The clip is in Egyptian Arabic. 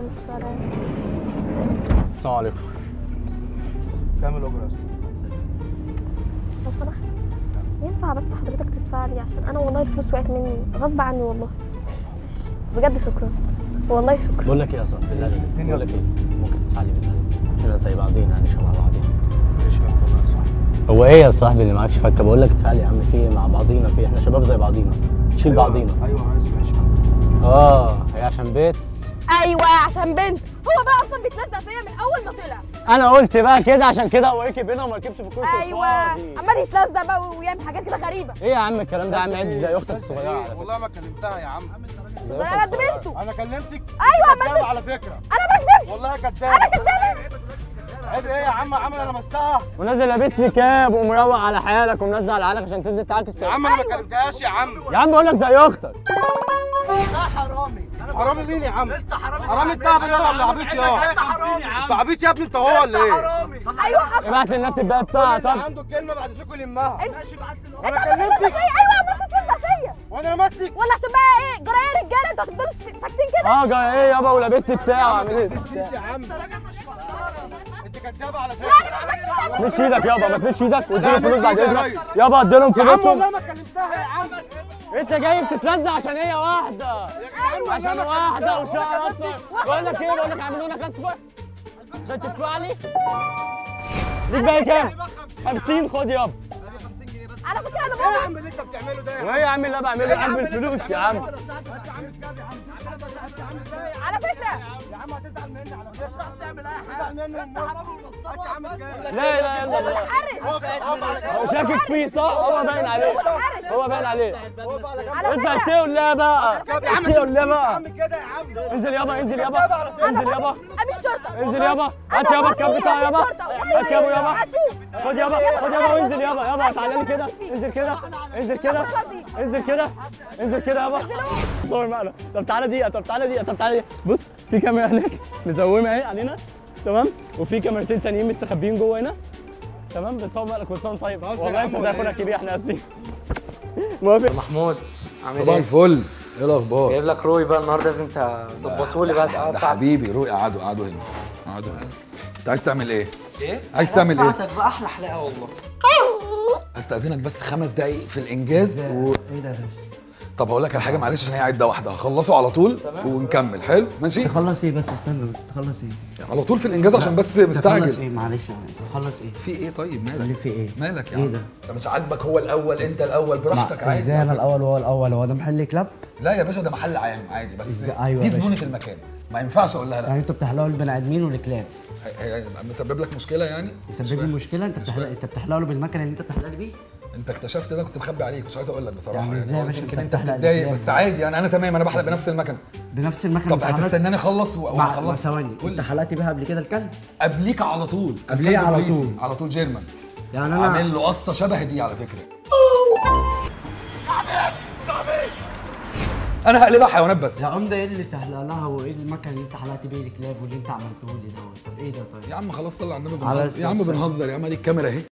السلام السلام عليكم كامل اجره يا استاذ لو سمحت ينفع بس حضرتك تدفع لي عشان انا والله الفلوس وقعت مني غصب عني والله بجد شكرا والله شكرا بقول لك ايه يا صاحبي بالله عليك بقول لك ايه ممكن تدفع لي بالله عليك احنا زي بعضينا يعني شبه بعضينا مش فاهم والله يا صاحبي هو ايه يا صاحبي اللي معكش فكه بقول لك ادفع لي يا عم في ايه مع بعضينا في إيه؟ احنا شباب زي بعضينا تشيل بعضينا ايوه عايز ماشي اه هي عشان بيت ايوه عشان بنت هو بقى اصلا بيتلزق فيا من اول ما طلع انا قلت بقى كده عشان كده هو ركب هنا وما ركبش في الكرسي ايوه الفاضي. عمال يتلزق بقى ويعمل حاجات كده غريبه ايه يا عم الكلام ده يا عم عد زي اختك الصغيره على ايه فكرة. والله ما كلمتها يا عم زي انا أختك قد الصغيرة. بنته انا كلمتك ايوه كدابه عمال على فكره انا ما كدبت والله كدابه انا كدابه عيب ايه يا عم عم انا لمستها ونازل لابس لي كاب ومروق على حالك ومنزل على حالك عشان تنزل تعاكس يا عم انا ما كلمتهاش يا عم يا عم بقول لك زي اختك حرامي مين يا عم انت حرامي حرامي انت عبيط يا ولا عبيط يا انت حرامي انت عبيط يا ابني انت هو ولا ايه ايوه حصل ابعت للناس الباقي بتاعها اللي طب عنده كلمه بعد ذكر يلمها انت وانا عمال تتلزق كلمتك فيا ايوه عمال تتلزق فيا وانا لمستك ولا عشان بقى ايه جرايه رجاله انتوا هتفضلوا ساكتين كده اه جاي ايه يابا ولابس لي بتاع وعامل ايه مفيش يا عم انت كدابه على لا فكره انا ما عملتش كده. مش ايدك يابا ما تمدش ايدك واديله لا، فلوس مد بعد إيدي يا اذنك ريس. يابا اديلهم يا عم فلوسهم والله ما كلمتها يا عم انت جاي بتتلزق عشان هي واحده أيوة، عشان والله ما واحده كلمتها. وشعر اصفر بقول لك ايه بقول لك اعملوا لك اصفر عشان تدفع لي ليك باقي كام 50 خد يابا على فكره انا ايه يا بابا عم اللي انت بتعمله ده وايه يا عم اللي انا بعمله يا عم الفلوس يا عم على فكره يا عم هتزعل مني على فكره تعمل اي حاجه تزعل مني انت حرامي ونصاب يا عم لا اله الا الله حرج هو شاكك فيه صح هو باين عليه هو باين عليه على انت فكره هتقول لا بقى هتقول لا يا بقى عم كده يا عم انزل يابا انزل يابا انزل يابا امين شرطه انزل يابا هات يابا الكاب بتاعه يابا هات يابا يابا خد يابا خد يابا وانزل يابا يابا تعالى لي كده انزل كده انزل كده انزل كده انزل كده يابا صور معنا طب تعالى دقيقة طب تعالى دقيقة طب تعالى دقيقة بص في كاميرا هناك مزومة اهي علينا تمام وفي كاميرتين تانيين مستخبيين جوه هنا تمام بنصور بقى كل سنة طيب بتهزر والله يا انت عم زي ولا اخونا ايه؟ الكبير احنا اسفين موافق محمود عامل صباح ايه؟ الفل ايه الاخبار جايب لك روي بقى النهارده لازم تظبطه لي بقى الحلقه ده بتاعتك حبيبي روقي قعدوا قعدوا هنا قعدوا هنا انت عايز تعمل ايه ايه؟ عايز تعمل ايه بتاعتك بقى احلى حلقه والله استاذنك بس خمس دقايق في الانجاز و... ايه ده يا باشا؟ طب هقول لك على حاجه معلش عشان هي عده واحده هخلصه على طول ونكمل حلو ماشي تخلص ايه بس استنى بس تخلص ايه على طول في الانجاز عشان بس تخلص مستعجل ايه معلش تخلص ايه في ايه طيب اللي مالك في ايه مالك يا ايه عم ده؟ انت مش عاجبك هو الاول انت الاول براحتك مع- عادي ازاي انا الاول وهو الاول هو ده محل كلاب لا يا باشا ده محل عام عادي بس ازاي؟ أيوة دي يا باشا. زبونه المكان ما ينفعش اقول لها لا يعني انتوا بتحلقوا للبني ادمين والكلاب هي- هي- مسبب لك مشكله يعني مش يسبب لي فاهم. مشكله انت بتحلق انت بتحلق له بالمكنه اللي انت بتحلق لي بيه انت اكتشفت ده كنت مخبي عليك مش عايز اقول لك بصراحه يعني ازاي يا هو باشا يمكن انت انت بتحلق بتتضايق الكلاب بس ده؟ عادي يعني انا تمام انا بحلق بنفس المكنه بنفس المكنه طب انت حلقت- هتستناني اخلص و- مع وهخلص مع ثواني قول انت لي. حلقت بيها قبل كده الكلب قبليك على طول قبليه الكلب على بوليسي، طول. على طول جيرمان يعني انا عامل له قصه شبه دي على فكره انا هقلبها حيوانات بس يا عم ده ايه اللي تحلق لها وايه المكنه اللي انت حلقت بيه الكلاب واللي انت عملته لي دوت طب ايه ده طيب يا عم خلاص صلي على النبي على بنهزر يا عم السلام. بنهزر يا عم دي الكاميرا اهي